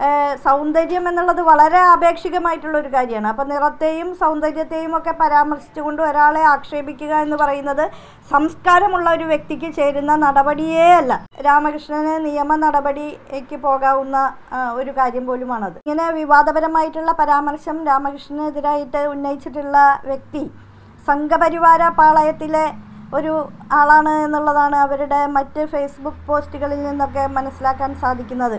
ഏഹ്, സൗന്ദര്യം എന്നുള്ളത് വളരെ ആപേക്ഷികമായിട്ടുള്ള ഒരു കാര്യമാണ് അപ്പോൾ നിറത്തെയും സൗന്ദര്യത്തെയും ഒക്കെ പരാമർശിച്ചുകൊണ്ട് ഒരാളെ ആക്ഷേപിക്കുക എന്ന് പറയുന്നത് സംസ്കാരമുള്ള ഒരു വ്യക്തിക്ക് ചേരുന്ന നടപടിയേ അല്ല രാമകൃഷ്ണന് നിയമ നടപടിക്ക് പോകാവുന്ന ആ, ഒരു കാര്യം പോലുമാണത് ഇങ്ങനെ വിവാദപരമായിട്ടുള്ള പരാമർശം രാമകൃഷ്ണനെതിരായിട്ട് ഉന്നയിച്ചിട്ടുള്ള വ്യക്തി സംഘപരിവാര പാളയത്തിലെ ഒരു ആളാണ് എന്നുള്ളതാണ് അവരുടെ മറ്റ് ഫേസ്ബുക്ക് പോസ്റ്റുകളിൽ നിന്നൊക്കെ മനസ്സിലാക്കാൻ സാധിക്കുന്നത്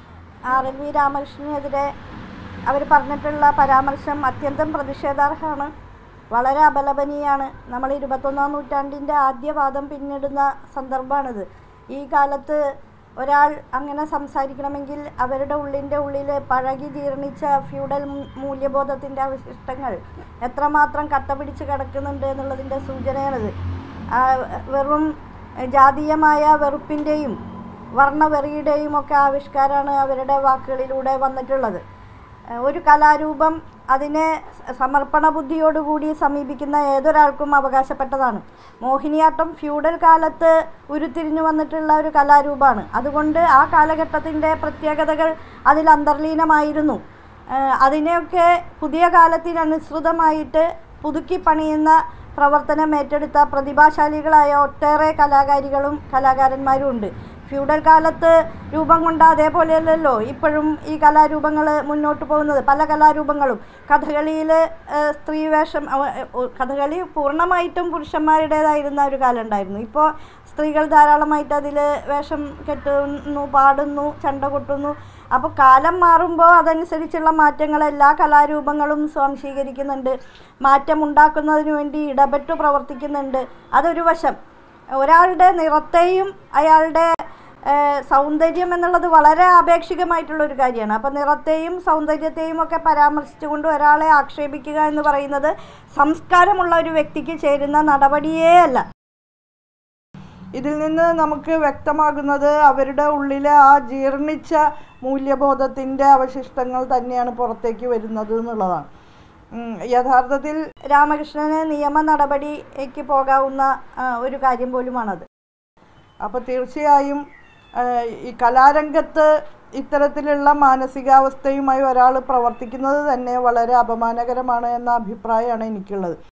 ആർ എൽ വി രാമകൃഷ്ണനെതിരെ അവർ പറഞ്ഞിട്ടുള്ള പരാമർശം അത്യന്തം പ്രതിഷേധാർഹമാണ് വളരെ അപലപനീയമാണ് നമ്മൾ ഇരുപത്തൊന്നാം നൂറ്റാണ്ടിൻ്റെ ആദ്യവാദം പിന്നിടുന്ന സന്ദർഭമാണിത് ഈ കാലത്ത് ഒരാൾ അങ്ങനെ സംസാരിക്കണമെങ്കിൽ അവരുടെ ഉള്ളിൻ്റെ ഉള്ളിൽ പഴകി ജീർണിച്ച ഫ്യൂഡൽ മൂ- മൂല്യബോധത്തിൻ്റെ അവശിഷ്ടങ്ങൾ എത്രമാത്രം കട്ട പിടിച്ച് കിടക്കുന്നുണ്ട് എന്നുള്ളതിൻ്റെ സൂചനയാണിത് ആ, വെറും ജാതീയമായ വെറുപ്പിൻ്റെയും വർണ്ണവെറിയുടെയും ഒക്കെ ആവിഷ്കാരമാണ് അവരുടെ വാക്കുകളിലൂടെ വന്നിട്ടുള്ളത് ഏഹ് ഒരു കലാരൂപം അതിനെ സ- സമർപ്പണ ബുദ്ധിയോടുകൂടി സമീപിക്കുന്ന ഏതൊരാൾക്കും അവകാശപ്പെട്ടതാണ് മോഹിനിയാട്ടം ഫ്യൂഡൽ കാലത്ത് ഉരുത്തിരിഞ്ഞു വന്നിട്ടുള്ള ഒരു കലാരൂപമാണ് അതുകൊണ്ട് ആ കാലഘട്ടത്തിൻ്റെ പ്രത്യേകതകൾ അതിൽ അന്തർലീനമായിരുന്നു ഏഹ് അതിനെയൊക്കെ പുതിയ കാലത്തിനനുസൃതമായിട്ട് പുതുക്കി പണിയുന്ന പ്രവർത്തനം ഏറ്റെടുത്ത പ്രതിഭാശാലികളായ ഒട്ടേറെ കലാകാരികളും കലാകാരന്മാരും ഉണ്ട് ഫ്യൂഡൽ കാലത്ത് രൂപം കൊണ്ട അതേപോലെയല്ലല്ലോ ഇപ്പോഴും ഈ കലാരൂപങ്ങൾ മുന്നോട്ട് പോകുന്നത് പല കലാരൂപങ്ങളും കഥകളിയിൽ സ്ത്രീവേഷം അവ- ഏഹ് കഥകളി പൂർണ്ണമായിട്ടും പുരുഷന്മാരുടേതായിരുന്ന ഒരു കാലം ഉണ്ടായിരുന്നു ഇപ്പോൾ സ്ത്രീകൾ ധാരാളമായിട്ട് അതിൽ വേഷം കെട്ടുന്നു പാടുന്നു ചണ്ട കൊട്ടുന്നു അപ്പോൾ കാലം മാറുമ്പോൾ അതനുസരിച്ചുള്ള മാറ്റങ്ങൾ എല്ലാ കലാരൂപങ്ങളും സ്വാംശീകരിക്കുന്നുണ്ട് മാറ്റം ഉണ്ടാക്കുന്നതിന് വേണ്ടി ഇടപെട്ടു പ്രവർത്തിക്കുന്നുണ്ട് അതൊരു വശം ഒരാളുടെ നിറത്തെയും അയാളുടെ ഏഹ്, സൗന്ദര്യം എന്നുള്ളത് വളരെ ആപേക്ഷികമായിട്ടുള്ള ഒരു കാര്യമാണ് അപ്പോൾ നിറത്തെയും സൗന്ദര്യത്തെയും ഒക്കെ പരാമർശിച്ചുകൊണ്ട് ഒരാളെ ആക്ഷേപിക്കുക എന്ന് പറയുന്നത് സംസ്കാരമുള്ള ഒരു വ്യക്തിക്ക് ചേരുന്ന നടപടിയേ അല്ല ഇതിൽ നിന്ന് നമുക്ക് വ്യക്തമാകുന്നത് അവരുടെ ഉള്ളിലെ ആ ജീർണിച്ച മൂല്യബോധത്തിൻ്റെ അവശിഷ്ടങ്ങൾ തന്നെയാണ് പുറത്തേക്ക് വരുന്നത് എന്നുള്ളതാണ് ഉം, യഥാർത്ഥത്തിൽ രാമകൃഷ്ണന് നിയമ നടപടിക്ക് പോകാവുന്ന ആ, ഒരു കാര്യം പോലുമാണത് അപ്പോൾ തീർച്ചയായും ആ, ഈ കലാരംഗത്ത് ഇത്തരത്തിലുള്ള മാനസികാവസ്ഥയുമായി ഒരാൾ പ്രവർത്തിക്കുന്നത് തന്നെ വളരെ അപമാനകരമാണ് എന്ന അഭിപ്രായമാണ് എനിക്കുള്ളത്